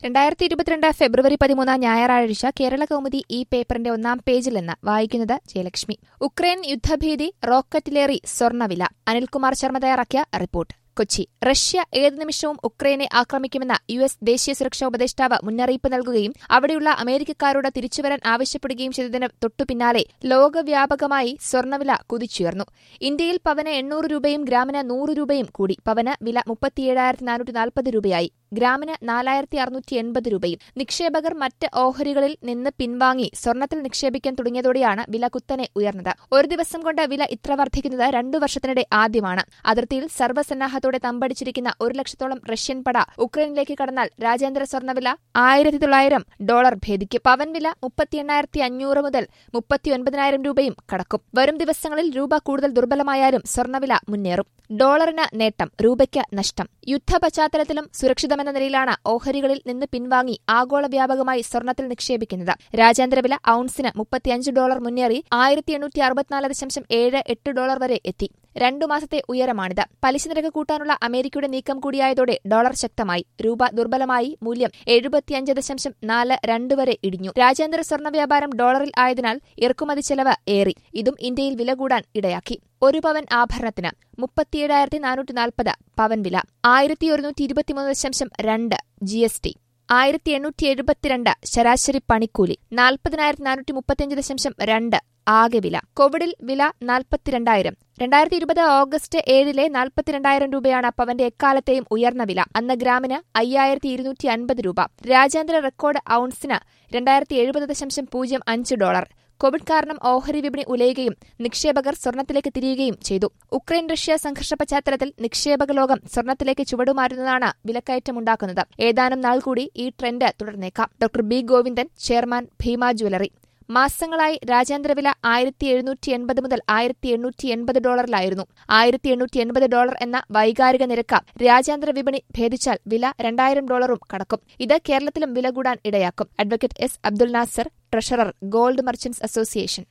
രണ്ടായിരത്തി ഇരുപത്തിരണ്ട് ഫെബ്രുവരി പതിമൂന്ന് ഞായറാഴ്ച കേരള കൗമുദി ഈ പേപ്പറിന്റെ ഒന്നാം പേജിൽ നിന്ന് വായിക്കുന്നത് ജയലക്ഷ്മി ഉക്രൈൻ യുദ്ധഭീതി റോക്കറ്റിലേറി സ്വർണ്ണവില അനിൽകുമാർ ശർമ്മ തയ്യാറാക്കിയ റിപ്പോർട്ട് കൊച്ചി റഷ്യ ഏത് നിമിഷവും ഉക്രൈനെ ആക്രമിക്കുമെന്ന യു എസ് ദേശീയ സുരക്ഷാ ഉപദേഷ്ടാവ് മുന്നറിയിപ്പ് നൽകുകയും അവിടെയുള്ള അമേരിക്കക്കാരോട് തിരിച്ചുവരാൻ ആവശ്യപ്പെടുകയും ചെയ്തതിന് തൊട്ടുപിന്നാലെ ലോകവ്യാപകമായി സ്വർണ്ണവില കുതിച്ചുയർന്നു ഇന്ത്യയിൽ പവന് എണ്ണൂറ് രൂപയും ഗ്രാമിന് നൂറ് രൂപയും കൂടി പവന് വില മുപ്പത്തിയേഴായിരത്തി നാനൂറ്റി നാൽപ്പത് രൂപയായി ഗ്രാമിന് നാലായിരത്തി അറുന്നൂറ്റി എൺപത് രൂപയും നിക്ഷേപകർ മറ്റ് ഓഹരികളിൽ നിന്ന് പിൻവാങ്ങി സ്വർണത്തിൽ നിക്ഷേപിക്കാൻ തുടങ്ങിയതോടെയാണ് വില കുത്തനെ ഉയർന്നത് ഒരു ദിവസം കൊണ്ട് വില ഇത്ര വർദ്ധിക്കുന്നത് രണ്ടു വർഷത്തിനിടെ ആദ്യമാണ് അതിർത്തിയിൽ സർവ്വസന്നാഹത്തോടെ തമ്പടിച്ചിരിക്കുന്ന ഒരു ലക്ഷത്തോളം റഷ്യൻ പട ഉക്രൈനിലേക്ക് കടന്നാൽ രാജ്യാന്തര സ്വർണ്ണവില ആയിരത്തി തൊള്ളായിരം ഡോളർ ഭേദിക്കും പവൻ വില മുപ്പത്തി എണ്ണായിരത്തി അഞ്ഞൂറ് മുതൽ മുപ്പത്തിയൊൻപതിനായിരം രൂപയും കടക്കും വരും ദിവസങ്ങളിൽ രൂപ കൂടുതൽ ദുർബലമായാലും സ്വർണ്ണവില മുന്നേറും ഡോളറിന് നേട്ടം രൂപയ്ക്ക് നഷ്ടം യുദ്ധ പശ്ചാത്തലത്തിലും സുരക്ഷിതമെന്ന നിലയിലാണ് ഓഹരികളിൽ നിന്ന് പിൻവാങ്ങി ആഗോള വ്യാപകമായി സ്വർണത്തിൽ നിക്ഷേപിക്കുന്നത് രാജ്യാന്തര വില ഔൺസിന് മുപ്പത്തിയഞ്ച് ഡോളർ മുന്നേറി ആയിരത്തി എണ്ണൂറ്റി അറുപത്തിനാല് ദശാംശം ഏഴ് എട്ട് ഡോളർ വരെ എത്തി രണ്ടു മാസത്തെ ഉയരമാണിത് പലിശ നിരക്ക് കൂട്ടാനുള്ള അമേരിക്കയുടെ നീക്കം കൂടിയായതോടെ ഡോളർ ശക്തമായി രൂപ ദുർബലമായി മൂല്യം എഴുപത്തിയഞ്ച് ദശാംശം നാല് രണ്ട് വരെ ഇടിഞ്ഞു രാജ്യാന്തര സ്വർണ്ണ വ്യാപാരം ഡോളറിൽ ആയതിനാൽ ഇറക്കുമതി ചെലവ് ഏറി ഇതും ഇന്ത്യയിൽ വില കൂടാൻ ഇടയാക്കി ഒരു പവൻ ആഭരണത്തിന് മുപ്പത്തിയേഴായിരത്തി നാനൂറ്റി നാൽപ്പത് പവൻ വില ആയിരത്തി ഒരുന്നൂറ്റി ഇരുപത്തിമൂന്ന് ദശാംശം രണ്ട് ജി എസ് ടി ആയിരത്തി എണ്ണൂറ്റി എഴുപത്തിരണ്ട് ശരാശരി പണിക്കൂലി നാൽപ്പതിനായിരത്തി നാനൂറ്റി മുപ്പത്തിയഞ്ച് ദശാംശം രണ്ട് ആകെ വില കോവിഡിൽ വില നാൽപ്പത്തിരണ്ടായിരം രണ്ടായിരത്തി ഇരുപത് ഓഗസ്റ്റ് ഏഴിലെ നാൽപ്പത്തിരണ്ടായിരം രൂപയാണ് പവന്റെ എക്കാലത്തെയും ഉയർന്ന വില അന്ന് ഗ്രാമിന് അയ്യായിരത്തി ഇരുന്നൂറ്റി അൻപത് രൂപ രാജ്യാന്തര റെക്കോർഡ് ഔൺസിന് രണ്ടായിരത്തി എഴുപത് ദശാംശം പൂജ്യം അഞ്ച് ഡോളർ കോവിഡ് കാരണം ഓഹരി വിപണി ഉലയുകയും നിക്ഷേപകർ സ്വർണത്തിലേക്ക് തിരിയുകയും ചെയ്തു ഉക്രൈൻ റഷ്യ സംഘർഷ പശ്ചാത്തലത്തിൽ നിക്ഷേപക ലോകം സ്വർണത്തിലേക്ക് ചുവടുമാറുന്നതാണ് വിലക്കയറ്റമുണ്ടാക്കുന്നത് ഏതാനും നാൾ കൂടി ഈ ട്രെൻഡ് തുടർന്നേക്കാം doctor B Govindan chairman Bhima jewellery മാസങ്ങളായി രാജ്യാന്തര വില ആയിരത്തി എഴുന്നൂറ്റി എൺപത് മുതൽ ആയിരത്തി എണ്ണൂറ്റി എൺപത് ഡോളറിലായിരുന്നു ആയിരത്തി എണ്ണൂറ്റി എൺപത് ഡോളർ എന്ന വൈകാരിക നിരക്ക് രാജ്യാന്തര വിപണി ഭേദിച്ചാൽ വില രണ്ടായിരം ഡോളറും കടക്കും ഇത് കേരളത്തിലും വില കൂടാൻ ഇടയാക്കും advocate S Abdul Nasar treasurer gold merchants association